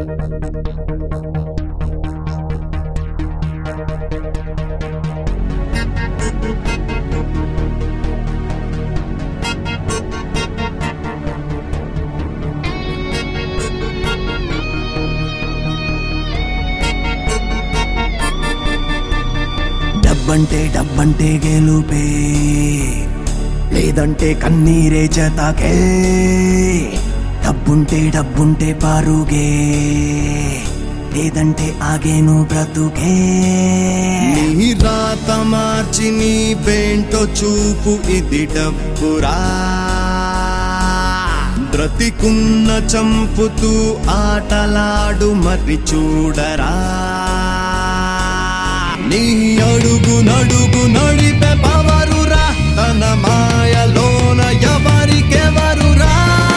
డబ్బంటే డబ్బంటే గెలుపే లేదంటే కన్నీరే జతకే డబ్బుంటే డబ్బుంటే పారుగే లేదంటే ఆగేను బ్రతుకే నీ రాత మార్చి నీ బేంటో చూపు ఇది డబ్బురా బ్రతికున్న చంపుతూ ఆటలాడు మరి చూడరా నీ అడుగు నడుగు నడిపే పవరురా తన మాయలోన ఎవరికెవరురా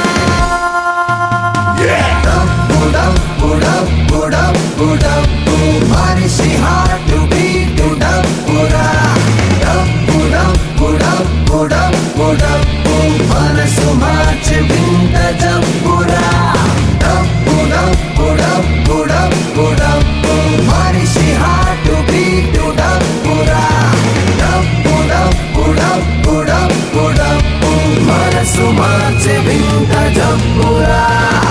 డబ్బు డబ్బు డబ్బు డబ్బు డబ్బు మనిషి హార్ట్ బీట్ డబ్బురా డబ్బు డబ్బు డబ్బు డబ్బు డబ్బు మనసు మార్చి వింత జబ్బురా డబ్బు డబ్బు డబ్బు డబ్బు డబ్బు మనిషి హార్ట్ బీట్ డబ్బురా డబ్బు డబ్బు డబ్బు డబ్బు డబ్బు మనసు మార్చి వింత జబ్బురా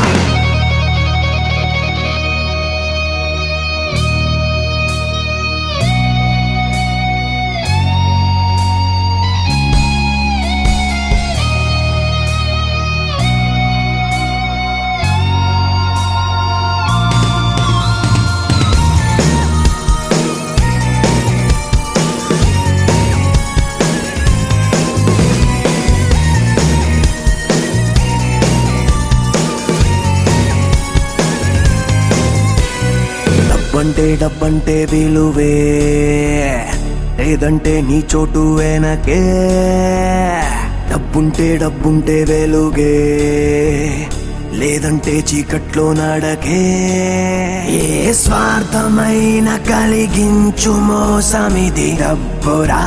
డబ్బంటే డబ్బంటే విలువే లేదంటే నీ చోటు వెనకే డబ్బుంటే డబ్బుంటే వెలుగే లేదంటే చీకట్లో నడకే ఏ స్వార్థమైన కలిగించు మోసమిది డబ్బురా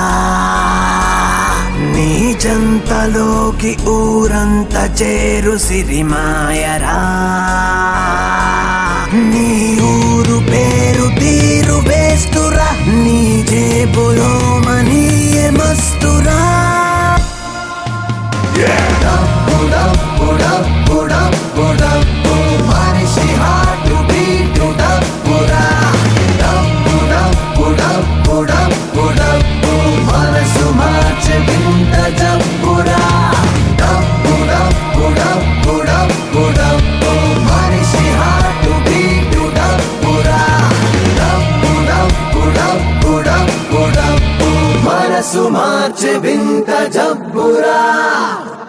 నీ జంతలోకి ఊరంత చేరు సిరిమాయరా నీ ఊరు పేరు తీరు వేస్తురా నీ జేబులో మనీ మస్తురా డబ్బు డబ్బు డబ్బు డబ్బు డబ్బు మనిషి హార్ట్ బీట్ డబ్బురా డబ్బు డబ్బు డబ్బు డబ్బు డబ్బు మనసు మార్చి వింత జబ్బురా డబ్బు డబ్బు డబ్బు డబ్బు డబ్బు మనిషి హార్ట్ బీట్ డబ్బురా డబ్బు డబ్బు డబ్బు డబ్బు డబ్బు మనసు మార్చి వింత జబ్బురా